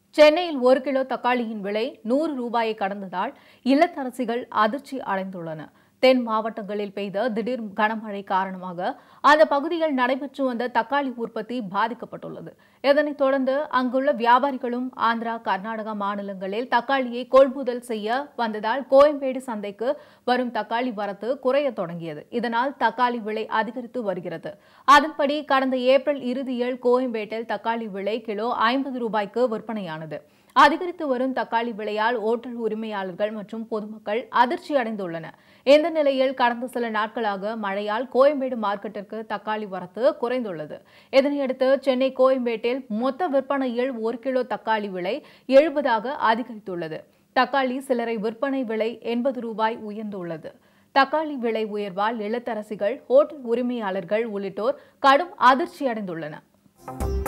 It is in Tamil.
சென்னையில் ஒரு கிலோ தக்காளியின் விலை நூறு ரூபாயை கடந்ததால் இல்லத்தரசிகள் அதிர்ச்சி அடைந்துள்ளனர் தென் மாவட்டங்களில் பெய்த திடீர் கனமழை காரணமாக அந்த பகுதியில் நடைபெற்று வந்த தக்காளி உற்பத்தி பாதிக்கப்பட்டுள்ளது இதனைத் தொடர்ந்து அங்குள்ள வியாபாரிகளும் ஆந்திரா கர்நாடகா மாநிலங்களில் தக்காளியை கொள்முதல் செய்ய வந்ததால் கோயம்பேடு சந்தைக்கு வரும் தக்காளி வரத்து குறையத் தொடங்கியது இதனால் தக்காளி விலை அதிகரித்து வருகிறது அதன்படி கடந்த ஏப்ரல் இறுதியில் கோயம்பேட்டில் தக்காளி விலை கிலோ ஐம்பது ரூபாய்க்கு விற்பனையானது அதிகரித்து வரும் தக்காளி விலையால் ஓட்டல் உரிமையாளர்கள் மற்றும் பொதுமக்கள் அதிர்ச்சி அடைந்துள்ளனர் இந்த நிலையில் கடந்த சில நாட்களாக மழையால் கோயம்பேடு மார்க்கெட்டிற்கு தக்காளி வரத்து குறைந்துள்ளது இதனையடுத்து சென்னை கோயம்பேட்டில் மொத்த விற்பனையில் ஒரு கிலோ தக்காளி விலை எழுபதாக அதிகரித்துள்ளது தக்காளி சில்லறை விற்பனை விலை எண்பது ரூபாய் உயர்ந்துள்ளது தக்காளி விலை உயர்வால் இல்லத்தரசிகள் ஹோட்டல் உரிமையாளர்கள் உள்ளிட்டோர் கடும் அதிர்ச்சி அடைந்துள்ளனர்